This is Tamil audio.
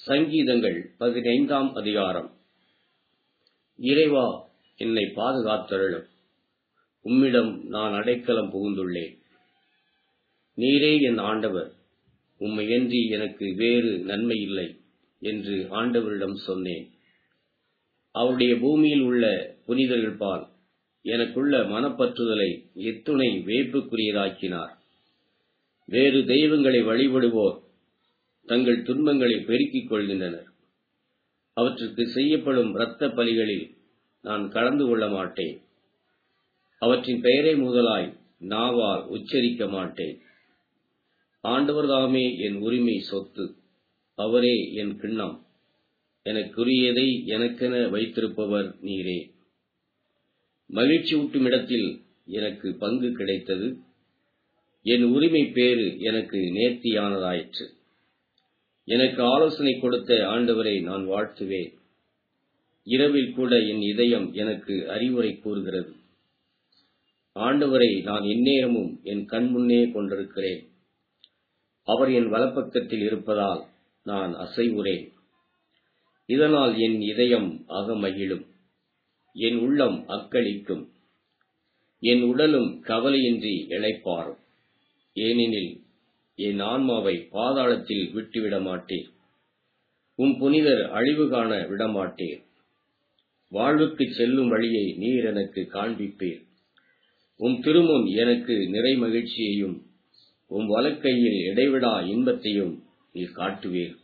சங்கீதங்கள் பதினைந்தாம் அதிகாரம் இறைவா என்னை பாதுகாத்தருளும் உம்மிடம் நான் அடைக்கலம் புகுந்துள்ளேன் நீரே என் ஆண்டவர் உம்மையன்றி எனக்கு வேறு நன்மை இல்லை என்று ஆண்டவரிடம் சொன்னேன் அவருடைய பூமியில் உள்ள புனிதர்கள் பால் எனக்குள்ள மனப்பற்றுதலை எத்துணை வேப்புக்குரியதாக்கினார் வேறு தெய்வங்களை வழிபடுவோர் தங்கள் துன்பங்களை பெருக்கிக் கொள்கின்றனர் அவற்றுக்கு செய்யப்படும் இரத்த பலிகளில் நான் கலந்து கொள்ள மாட்டேன் அவற்றின் பெயரை முதலாய் நாவால் உச்சரிக்க மாட்டேன் ஆண்டவர் தாமே என் உரிமை சொத்து அவரே என் கிண்ணம் எனக்குரியதை எனக்கென வைத்திருப்பவர் நீரே மகிழ்ச்சி ஊட்டும் இடத்தில் எனக்கு பங்கு கிடைத்தது என் உரிமை பேறு எனக்கு நேர்த்தியானதாயிற்று எனக்கு ஆலோசனை கொடுத்த ஆண்டவரை நான் வாழ்த்துவேன் இரவில் கூட என் இதயம் எனக்கு அறிவுரை கூறுகிறது ஆண்டவரை நான் எந்நேரமும் என் கண் முன்னே கொண்டிருக்கிறேன் அவர் என் வலப்பக்கத்தில் இருப்பதால் நான் அசைவுறேன் இதனால் என் இதயம் அகமகிழும் என் உள்ளம் அக்களிக்கும் என் உடலும் கவலையின்றி இளைப்பாறும் ஏனெனில் என் ஆன்மாவை பாதாளத்தில் விட்டுவிட மாட்டேன் உம் புனிதர் அழிவு காண விடமாட்டேன் வாழ்வுக்கு செல்லும் வழியை நீர் எனக்கு காண்பிப்பீர் உம் திருமுன் எனக்கு நிறை மகிழ்ச்சியையும் உம் வலக்கையில் இடைவிடா இன்பத்தையும் நீர் காட்டுவீர்